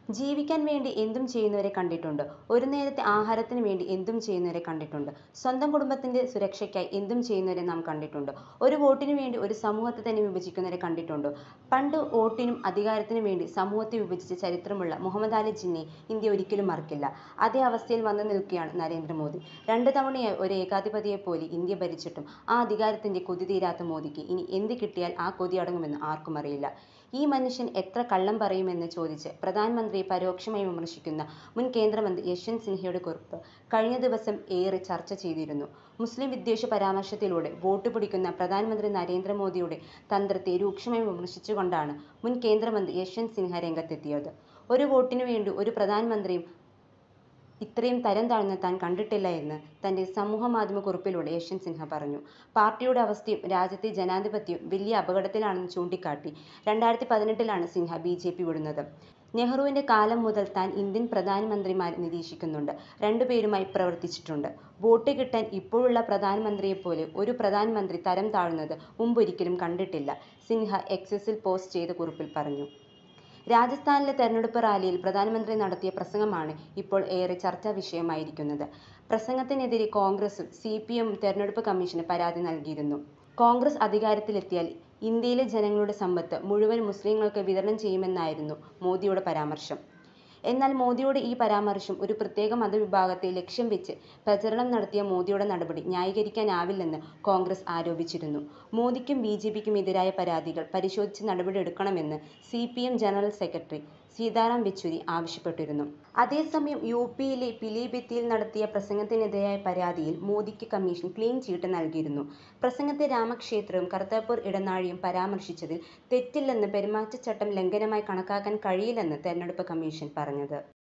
ജീവിക്കാൻ വേണ്ടി എന്തും ചെയ്യുന്നവരെ കണ്ടിട്ടുണ്ട്. ഒരു നേരത്തെ ആഹാരത്തിന് വേണ്ടി എന്തും ചെയ്യുന്നവരെ കണ്ടിട്ടുണ്ട്. സ്വന്തം കുടുംബത്തിന്റെ സുരക്ഷയ്ക്കായി എന്തും ചെയ്യുന്നവരെ നാം കണ്ടിട്ടുണ്ട്. ഒരു വോട്ടിനു വേണ്ടി ഒരു സമൂഹത്തെ തന്നെ വിഭജിക്കുന്നവരെ കണ്ടിട്ടുണ്ട്. പണ്ട് വോട്ടിനും അധികാരത്തിനും വേണ്ടി സമൂഹത്തെ വിഭജിച്ച ചരിത്രമുള്ള മുഹമ്മദ് ജിന്നയെ ഇന്ത്യ ഒരിക്കലും മറക്കില്ല. അതേ അവസ്ഥയിൽ വന്നു നിൽക്കുകയാണ് നരേന്ദ്ര മോദി. രണ്ടു തവണയായി ഒരു ഏകാധിപതിയെപ്പോലെ ഇന്ത്യ ഭരിച്ചിട്ടും ആ അധികാരത്തിന്റെ കൊതി തീരാത്ത മോദിക്ക് ഇനി എന്ത് കിട്ടിയാൽ ആ കൊതി അടങ്ങുമെന്ന് ആർക്കുമറിയില്ല. ഈ മനുഷ്യൻ എത്ര കള്ളം പറയുമെന്ന് ചോദിച്ച് പ്രധാനമന്ത്രിയെ പരോക്ഷമായി വിമർശിക്കുന്ന മുൻ കേന്ദ്രമന്ത്രി യശ്വന്ത് സിൻഹയുടെ കുറിപ്പ് കഴിഞ്ഞ ദിവസം ഏറെ ചർച്ച ചെയ്തിരുന്നു. മുസ്ലിം വിദ്വേഷ പരാമർശത്തിലൂടെ വോട്ട് പിടിക്കുന്ന പ്രധാനമന്ത്രി നരേന്ദ്ര മോദിയുടെ തന്ത്രത്തെ രൂക്ഷമായി വിമർശിച്ചുകൊണ്ടാണ് മുൻ കേന്ദ്രമന്ത്രി യശ്വന്ത് സിൻഹ രംഗത്തെത്തിയത്. ഒരു വോട്ടിനു വേണ്ടി ഒരു പ്രധാനമന്ത്രിയും ഇത്രയും തരം താഴ്ന്നത് താൻ കണ്ടിട്ടില്ല എന്ന് തന്റെ സമൂഹമാധ്യമ കുറിപ്പിലൂടെ യശ്വന്ത് സിൻഹ പറഞ്ഞു. പാർട്ടിയുടെ അവസ്ഥയും രാജ്യത്തെ ജനാധിപത്യവും വലിയ അപകടത്തിലാണെന്ന് ചൂണ്ടിക്കാട്ടി രണ്ടായിരത്തി പതിനെട്ടിലാണ് സിൻഹ ബിജെപി വിടുന്നത്. നെഹ്റുവിന്റെ കാലം മുതൽ താൻ ഇന്ത്യൻ പ്രധാനമന്ത്രിമാരെ നിരീക്ഷിക്കുന്നുണ്ട്. രണ്ടുപേരുമായി പ്രവർത്തിച്ചിട്ടുണ്ട്. വോട്ട് കിട്ടാൻ ഇപ്പോഴുള്ള പ്രധാനമന്ത്രിയെപ്പോലെ ഒരു പ്രധാനമന്ത്രി തരം താഴുന്നത് മുമ്പൊരിക്കലും കണ്ടിട്ടില്ല, സിൻഹ എക്സിൽ പോസ്റ്റ് ചെയ്ത കുറിപ്പിൽ പറഞ്ഞു. രാജസ്ഥാനിലെ തെരഞ്ഞെടുപ്പ് റാലിയിൽ പ്രധാനമന്ത്രി നടത്തിയ പ്രസംഗമാണ് ഇപ്പോൾ ഏറെ ചർച്ചാ വിഷയമായിരിക്കുന്നത്. പ്രസംഗത്തിനെതിരെ കോൺഗ്രസും സിപിഎമ്മും തെരഞ്ഞെടുപ്പ് കമ്മീഷന് പരാതി നൽകിയിരുന്നു. കോൺഗ്രസ് അധികാരത്തിലെത്തിയാൽ ഇന്ത്യയിലെ ജനങ്ങളുടെ സമ്പത്ത് മുഴുവൻ മുസ്ലിങ്ങൾക്ക് വിതരണം ചെയ്യുമെന്നായിരുന്നു മോദിയുടെ പരാമർശം. എന്നാൽ മോദിയുടെ ഈ പരാമർശം ഒരു പ്രത്യേക മതവിഭാഗത്തെ ലക്ഷ്യം വെച്ച് പ്രചരണം നടത്തിയ മോദിയുടെ നടപടി ന്യായീകരിക്കാനാവില്ലെന്ന് കോൺഗ്രസ് ആരോപിച്ചിരുന്നു. മോദിക്കും ബിജെപിക്കും എതിരായ പരാതികൾ പരിശോധിച്ച് നടപടിയെടുക്കണമെന്ന് CPM general secretary Sitaram Yechury ആവശ്യപ്പെട്ടിരുന്നു. അതേസമയം യുപിയിലെ പീലിഭിത്തിൽ നടത്തിയ പ്രസംഗത്തിനെതിരായ പരാതിയിൽ മോദിക്ക് കമ്മീഷൻ ക്ലീൻ ചിറ്റ് നൽകിയിരുന്നു. പ്രസംഗത്തിൽ രാമക്ഷേത്രവും കർതാർപുർ ഇടനാഴിയും പരാമർശിച്ചതിൽ തെറ്റില്ലെന്ന് പെരുമാറ്റച്ചട്ടം ലംഘനമായി കണക്കാക്കാൻ കഴിയില്ലെന്ന് തെരഞ്ഞെടുപ്പ് കമ്മീഷൻ പറഞ്ഞത്.